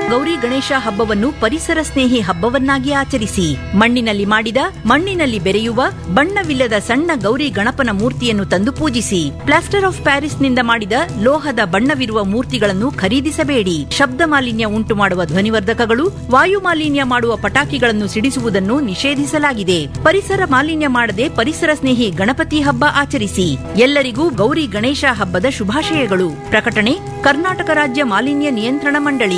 ಗೌರಿ ಗಣೇಶ ಹಬ್ಬವನ್ನು ಪರಿಸರ ಸ್ನೇಹಿ ಹಬ್ಬವನ್ನಾಗಿ ಆಚರಿಸಿ ಮಣ್ಣಿನಲ್ಲಿ ಮಾಡಿದ ಮಣ್ಣಿನಲ್ಲಿ ಬೆರೆಯುವ ಬಣ್ಣವಿಲ್ಲದ ಸಣ್ಣ ಗೌರಿ ಗಣಪನ ಮೂರ್ತಿಯನ್ನು ತಂದು ಪೂಜಿಸಿ ಪ್ಲಾಸ್ಟರ್ ಆಫ್ ಪ್ಯಾರಿಸ್ನಿಂದ ಮಾಡಿದ ಲೋಹದ ಬಣ್ಣವಿರುವ ಮೂರ್ತಿಗಳನ್ನು ಖರೀದಿಸಬೇಡಿ ಶಬ್ದ ಮಾಲಿನ್ಯ ಉಂಟು ಮಾಡುವ ಧ್ವನಿವರ್ಧಕಗಳು ವಾಯು ಮಾಲಿನ್ಯ ಮಾಡುವ ಪಟಾಕಿಗಳನ್ನು ಸಿಡಿಸುವುದನ್ನು ನಿಷೇಧಿಸಲಾಗಿದೆ ಪರಿಸರ ಮಾಲಿನ್ಯ ಮಾಡದೆ ಪರಿಸರ ಸ್ನೇಹಿ ಗಣಪತಿ ಹಬ್ಬ ಆಚರಿಸಿ ಎಲ್ಲರಿಗೂ ಗೌರಿ ಗಣೇಶ ಹಬ್ಬದ ಶುಭಾಶಯಗಳು ಪ್ರಕಟಣೆ ಕರ್ನಾಟಕ ರಾಜ್ಯ ಮಾಲಿನ್ಯ ನಿಯಂತ್ರಣ ಮಂಡಳಿ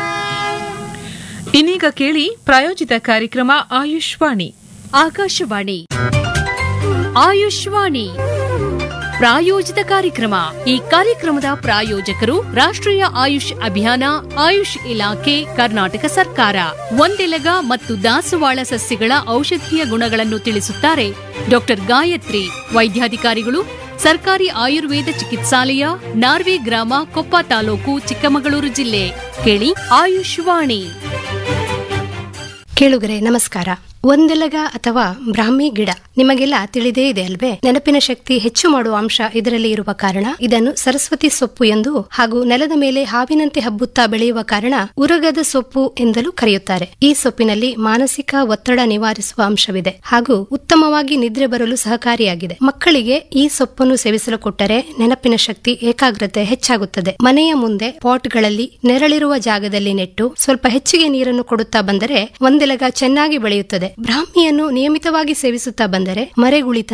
ಇನ್ನೀಗ ಕೇಳಿ ಪ್ರಾಯೋಜಿತ ಕಾರ್ಯಕ್ರಮ ಆಯುಷ್ವಾಣಿ ಆಕಾಶವಾಣಿ ಆಯುಷ್ವಾಣಿ ಪ್ರಾಯೋಜಿತ ಕಾರ್ಯಕ್ರಮ ಈ ಕಾರ್ಯಕ್ರಮದ ಪ್ರಾಯೋಜಕರು ರಾಷ್ಟ್ರೀಯ ಆಯುಷ್ ಅಭಿಯಾನ ಆಯುಷ್ ಇಲಾಖೆ ಕರ್ನಾಟಕ ಸರ್ಕಾರ ಒಂದೆಲಗ ಮತ್ತು ದಾಸವಾಳ ಸಸ್ಯಗಳ ಔಷಧೀಯ ಗುಣಗಳನ್ನು ತಿಳಿಸುತ್ತಾರೆ ಡಾಕ್ಟರ್ ಗಾಯತ್ರಿ ವೈದ್ಯಾಧಿಕಾರಿಗಳು ಸರ್ಕಾರಿ ಆಯುರ್ವೇದ ಚಿಕಿತ್ಸಾಲಯ ನಾರ್ವೆ ಗ್ರಾಮ ಕೊಪ್ಪ ತಾಲೂಕು ಚಿಕ್ಕಮಗಳೂರು ಜಿಲ್ಲೆ ಕೇಳಿ ಆಯುಷ್ವಾಣಿ ಕೇಳುಗರೆ ನಮಸ್ಕಾರ ಒಂದೆಲಗ ಅಥವಾ ಬ್ರಾಹ್ಮಿ ಗಿಡ ನಿಮಗೆಲ್ಲ ತಿಳಿದೇ ಇದೆ ಅಲ್ವೇ ನೆನಪಿನ ಶಕ್ತಿ ಹೆಚ್ಚು ಮಾಡುವ ಅಂಶ ಇದರಲ್ಲಿ ಇರುವ ಕಾರಣ ಇದನ್ನು ಸರಸ್ವತಿ ಸೊಪ್ಪು ಎಂದು ಹಾಗೂ ನೆಲದ ಮೇಲೆ ಹಾವಿನಂತೆ ಹಬ್ಬುತ್ತಾ ಬೆಳೆಯುವ ಕಾರಣ ಉರಗದ ಸೊಪ್ಪು ಎಂದಲೂ ಕರೆಯುತ್ತಾರೆ ಈ ಸೊಪ್ಪಿನಲ್ಲಿ ಮಾನಸಿಕ ಒತ್ತಡ ನಿವಾರಿಸುವ ಅಂಶವಿದೆ ಹಾಗೂ ಉತ್ತಮವಾಗಿ ನಿದ್ರೆ ಬರಲು ಸಹಕಾರಿಯಾಗಿದೆ ಮಕ್ಕಳಿಗೆ ಈ ಸೊಪ್ಪನ್ನು ಸೇವಿಸಲು ಕೊಟ್ಟರೆ ನೆನಪಿನ ಶಕ್ತಿ ಏಕಾಗ್ರತೆ ಹೆಚ್ಚಾಗುತ್ತದೆ ಮನೆಯ ಮುಂದೆ ಪಾಟ್ಗಳಲ್ಲಿ ನೆರಳಿರುವ ಜಾಗದಲ್ಲಿ ನೆಟ್ಟು ಸ್ವಲ್ಪ ಹೆಚ್ಚಿಗೆ ನೀರನ್ನು ಕೊಡುತ್ತಾ ಬಂದರೆ ಒಂದೆಲಗ ಚೆನ್ನಾಗಿ ಬೆಳೆಯುತ್ತದೆ ಬ್ರಾಹ್ಮಿಯನ್ನು ನಿಯಮಿತವಾಗಿ ಸೇವಿಸುತ್ತಾ ಬಂದರೆ ಮರೆಗುಳಿತ